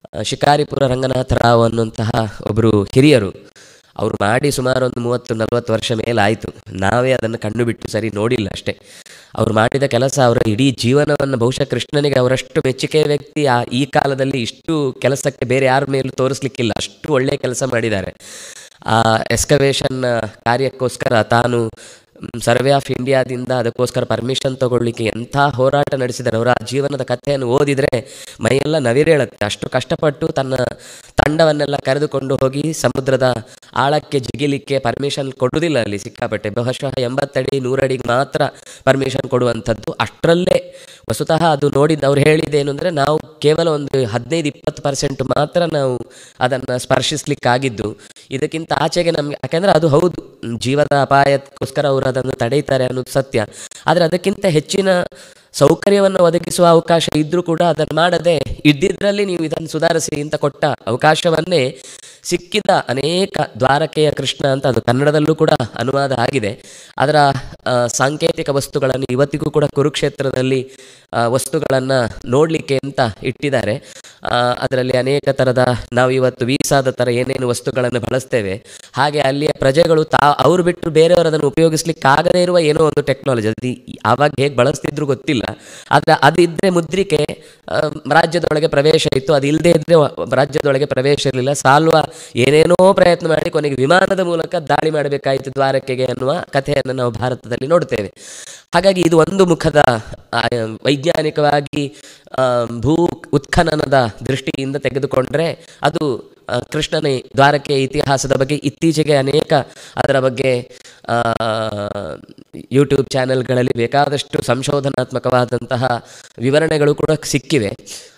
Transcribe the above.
ಆ, ಶಿಕಾರಿಪುರ ರಂಗನಾಥ ರಾವ್ ಅನ್ನುವಂತಹ ಒಬ್ಬರು ಹಿರಿಯರು ಅವರು ಮಾಡಿ ಸುಮಾರು ಒಂದು ಮೂವತ್ತು ನಲವತ್ತು ವರ್ಷ ಮೇಲಾಯಿತು ನಾವೇ ಅದನ್ನು ಕಣ್ಣು ಬಿಟ್ಟು ಸರಿ ನೋಡಿಲ್ಲ ಅಷ್ಟೇ ಅವ್ರು ಮಾಡಿದ ಕೆಲಸ ಅವರ ಇಡೀ ಜೀವನವನ್ನು ಬಹುಶಃ ಕೃಷ್ಣನಿಗೆ ಅವರಷ್ಟು ಮೆಚ್ಚುಗೆಯ ವ್ಯಕ್ತಿ ಆ ಈ ಕಾಲದಲ್ಲಿ ಇಷ್ಟು ಕೆಲಸಕ್ಕೆ ಬೇರೆ ಯಾರ ಮೇಲೂ ತೋರಿಸ್ಲಿಕ್ಕಿಲ್ಲ ಅಷ್ಟು ಒಳ್ಳೆಯ ಕೆಲಸ ಮಾಡಿದ್ದಾರೆ ಆ ಎಸ್ಕವೇಷನ್ ಕಾರ್ಯಕ್ಕೋಸ್ಕರ ತಾನು ಸರ್ವೆ ಆಫ್ ಇಂಡಿಯಾದಿಂದ ಅದಕ್ಕೋಸ್ಕರ ಪರ್ಮಿಷನ್ ತಗೊಳ್ಳಿಕ್ಕೆ ಎಂಥ ಹೋರಾಟ ನಡೆಸಿದ್ದಾರೆ ಅವರ ಆ ಜೀವನದ ಕಥೆಯನ್ನು ಓದಿದರೆ ಮೈಯೆಲ್ಲ ನವಿರೇಳುತ್ತೆ ಅಷ್ಟು ಕಷ್ಟಪಟ್ಟು ತನ್ನ ತಂಡವನ್ನೆಲ್ಲ ಕರೆದುಕೊಂಡು ಹೋಗಿ ಸಮುದ್ರದ ಆಳಕ್ಕೆ ಜಿಗಿಲಿಕ್ಕೆ ಪರ್ಮಿಷನ್ ಕೊಡುವುದಿಲ್ಲ ಅಲ್ಲಿ ಸಿಕ್ಕಾಪಟ್ಟೆ ಬಹುಶಃ ಎಂಬತ್ತಡಿ ನೂರಡಿಗೆ ಮಾತ್ರ ಪರ್ಮಿಷನ್ ಕೊಡುವಂಥದ್ದು ಅಷ್ಟರಲ್ಲೇ ವಸ್ತುತಃ ಅದು ನೋಡಿದ್ದು ಅವ್ರು ಹೇಳಿದ್ದೇನು ಅಂದರೆ ನಾವು ಕೇವಲ ಒಂದು ಹದಿನೈದು ಇಪ್ಪತ್ತು ಪರ್ಸೆಂಟ್ ಮಾತ್ರ ನಾವು ಅದನ್ನು ಸ್ಪರ್ಶಿಸ್ಲಿಕ್ಕಾಗಿದ್ದು ಇದಕ್ಕಿಂತ ಆಚೆಗೆ ನಮಗೆ ಯಾಕೆಂದರೆ ಅದು ಹೌದು ಜೀವದ ಅಪಾಯಕ್ಕೋಸ್ಕರ ಅವರು ಅದನ್ನು ತಡೀತಾರೆ ಅನ್ನೋದು ಸತ್ಯ ಆದರೆ ಅದಕ್ಕಿಂತ ಹೆಚ್ಚಿನ ಸೌಕರ್ಯವನ್ನು ಒದಗಿಸುವ ಅವಕಾಶ ಇದ್ದರೂ ಕೂಡ ಅದನ್ನು ಮಾಡದೆ ಇದ್ದಿದ್ರಲ್ಲಿ ನೀವು ಇದನ್ನು ಸುಧಾರಿಸಿ ಅಂತ ಕೊಟ್ಟ ಅವಕಾಶವನ್ನೇ ಸಿಕ್ಕಿದ ಅನೇಕ ದ್ವಾರಕೆಯ ಕೃಷ್ಣ ಅಂತ ಅದು ಕನ್ನಡದಲ್ಲೂ ಕೂಡ ಅನುವಾದ ಆಗಿದೆ ಅದರ ಆ, ಸಾಂಕೇತಿಕ ವಸ್ತುಗಳನ್ನು ಇವತ್ತಿಗೂ ಕೂಡ ಕುರುಕ್ಷೇತ್ರದಲ್ಲಿ ವಸ್ತುಗಳನ್ನು ನೋಡಲಿಕ್ಕೆ ಅಂತ ಇಟ್ಟಿದ್ದಾರೆ ಆ, ಅದರಲ್ಲಿ ಅನೇಕ ಥರದ ನಾವು ಇವತ್ತು ವೀಸಾದ ಥರ ಏನೇನು ವಸ್ತುಗಳನ್ನು ಬಳಸ್ತೇವೆ ಹಾಗೆ ಅಲ್ಲಿಯ ಪ್ರಜೆಗಳು ತಾ ಅವ್ರು ಬಿಟ್ಟು ಬೇರೆಯವರು ಅದನ್ನು ಉಪಯೋಗಿಸ್ಲಿಕ್ಕೆ ಆಗದೇ ಇರುವ ಏನೋ ಒಂದು ಟೆಕ್ನಾಲಜಿ ಅದು ಈ- ಆವಾಗ ಹೇಗೆ ಬಳಸ್ತಿದ್ರು ಗೊತ್ತಿಲ್ಲ ಆದರೆ ಅದಿದ್ದರೆ ಮುದ್ರಿಕೆ ಆ, ರಾಜ್ಯದೊಳಗೆ ಪ್ರವೇಶ ಇತ್ತು ಅದು ಇಲ್ಲದೆ ಇದ್ದರೆ ರಾಜ್ಯದೊಳಗೆ ಪ್ರವೇಶ ಇರಲಿಲ್ಲ ಸಾಲ್ವ ಏನೇನೋ ಪ್ರಯತ್ನ ಮಾಡಿ ಕೊನೆಗೆ ವಿಮಾನದ ಮೂಲಕ ದಾಳಿ ಮಾಡಬೇಕಾಯಿತು ದ್ವಾರಕೆಗೆ ಅನ್ನುವ ಕಥೆಯನ್ನು ನಾವು ಭಾರತದಲ್ಲಿ ನೋಡ್ತೇವೆ ಹಾಗಾಗಿ ಇದು ಒಂದು ಮುಖದ ಆ, ವೈಜ್ಞಾನಿಕವಾಗಿ ಆ, ಭೂ ಉತ್ಖನನದ ದೃಷ್ಟಿಯಿಂದ ತೆಗೆದುಕೊಂಡ್ರೆ ಅದು ಆ, ಕೃಷ್ಣನ ದ್ವಾರಕೆಯ ಇತಿಹಾಸದ ಬಗ್ಗೆ ಇತ್ತೀಚೆಗೆ ಅನೇಕ ಅದರ ಬಗ್ಗೆ ಆ, ಯೂಟ್ಯೂಬ್ ಚಾನೆಲ್ಗಳಲ್ಲಿ ಬೇಕಾದಷ್ಟು ಸಂಶೋಧನಾತ್ಮಕವಾದಂತಹ ವಿವರಣೆಗಳು ಕೂಡ ಸಿಕ್ಕಿವೆ